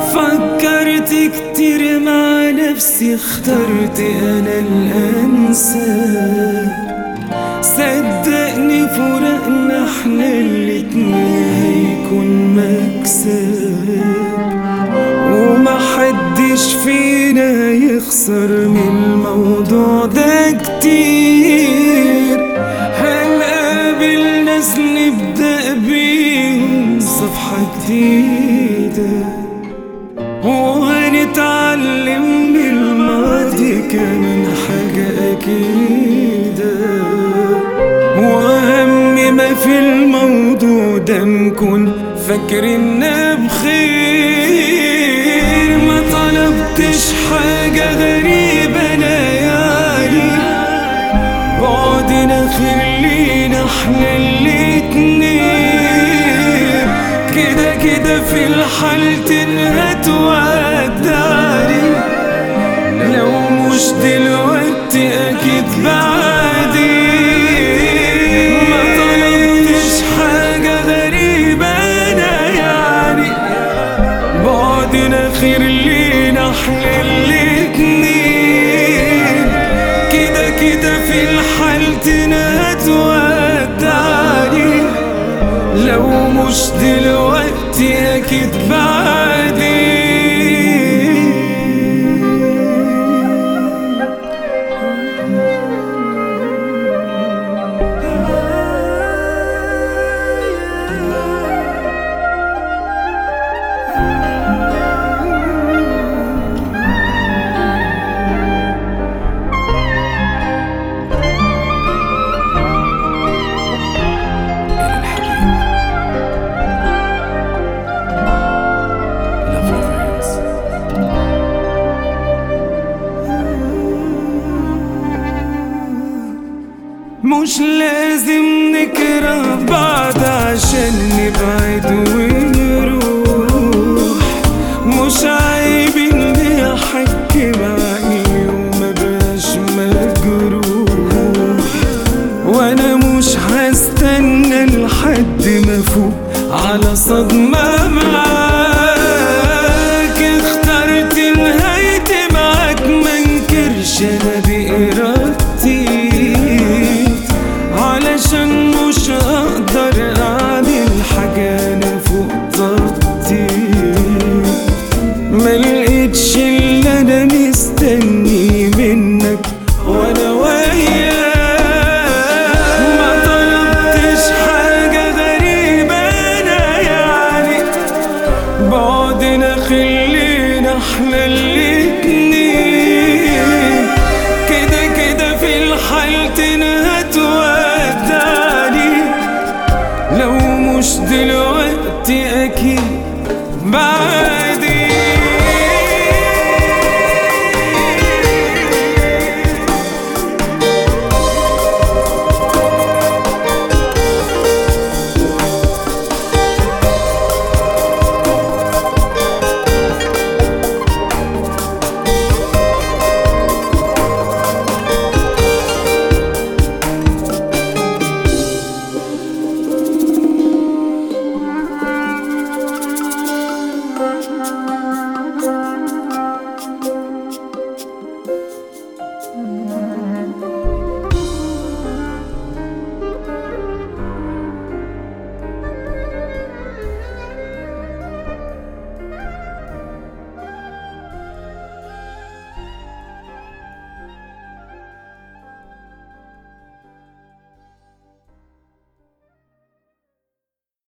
فكرت كتير مع نفسي اخترت انا الانسى صدقني فراقنا احنا الاتنين هيكون مكسب ومحدش فينا يخسر من الموضوع ده كتير هنقابل ناس نبدأ بيهم صفحة جديدة وهنتعلم من الماضي كمان حاجة أكيدة وأهم ما في الموضوع ده نكون فاكرنا بخير ما طلبتش حاجة غريبة أنا يعني بعدنا خير لينا احنا الاتنين كده كده في الحالتين هتودعني لو مش دلوقتي اكيد بعدين ما طلبتش حاجة غريبة انا يعني بعدنا خير لينا احنا الاتنين كده كده في الحالتين هتودعني لو مش دلوقتي اكيد بعدين إلى الحبيب Love Reverence مش لازم نكره بعض عشان نبعد ونروح مش عيب اني احكي معي وما بقاش مجروح وانا مش هستنى لحد ما فوق على صدمة معاك اخترت نهايتي معاك منكرش انا بإرادتي علشان مش هقدر اعمل حاجة انا فوق طاقتي ملقتش اللي انا مستني منك وانا وياك ما طلبتش حاجة غريبة انا يعني بعدنا خلينا احنا الاتنين كده كده في الحالتين هتودعني لو مش دلوقتي اكيد بعد